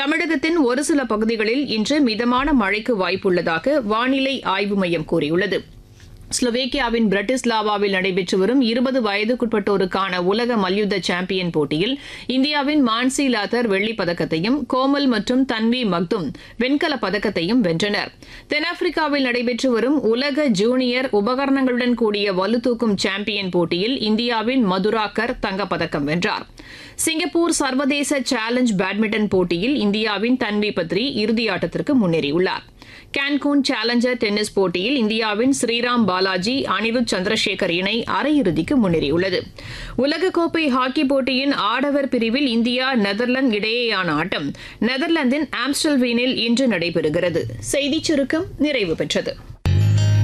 தமிழகத்தின் ஒரு சில பகுதிகளில் இன்று மிதமான மழைக்கு வாய்ப்புள்ளதாக வானிலை ஆய்வு மையம் கூறியுள்ளது ஸ்லோவேக்கியாவின் பிரட்டிஸ்லாவாவில் நடைபெற்று வரும் இருபது வயதுக்குட்பட்டோருக்கான உலக மல்யுத்த சாம்பியன் போட்டியில் இந்தியாவின் மான்சி லாத்தர் வெள்ளிப் பதக்கத்தையும் கோமல் மற்றும் தன்வி மக்தும் வெண்கலப் பதக்கத்தையும் வென்றனர் தென்னாப்பிரிக்காவில் நடைபெற்று வரும் உலக ஜூனியர் உபகரணங்களுடன் கூடிய வலுதூக்கும் சாம்பியன் போட்டியில் இந்தியாவின் மதுராக்கர் தங்கப்பதக்கம் வென்றார் சிங்கப்பூர் சர்வதேச சேலஞ்ச் பேட்மிண்டன் போட்டியில் இந்தியாவின் தன்வி பத்ரி இறுதியாட்டத்திற்கு முன்னேறியுள்ளார் கேன்கூன் சேலஞ்சர் டென்னிஸ் போட்டியில் இந்தியாவின் ஸ்ரீராம் பாலாஜி அனிருத் சந்திரசேகர் இணை அரையிறுதிக்கு முன்னேறியுள்ளது உலகக்கோப்பை ஹாக்கி போட்டியின் ஆடவர் பிரிவில் இந்தியா நெதர்லாந்து இடையேயான ஆட்டம் நெதர்லாந்தின் ஆம்ஸ்டல்வீனில் இன்று நடைபெறுகிறது செய்திச் சுருக்கம் நிறைவு பெற்றது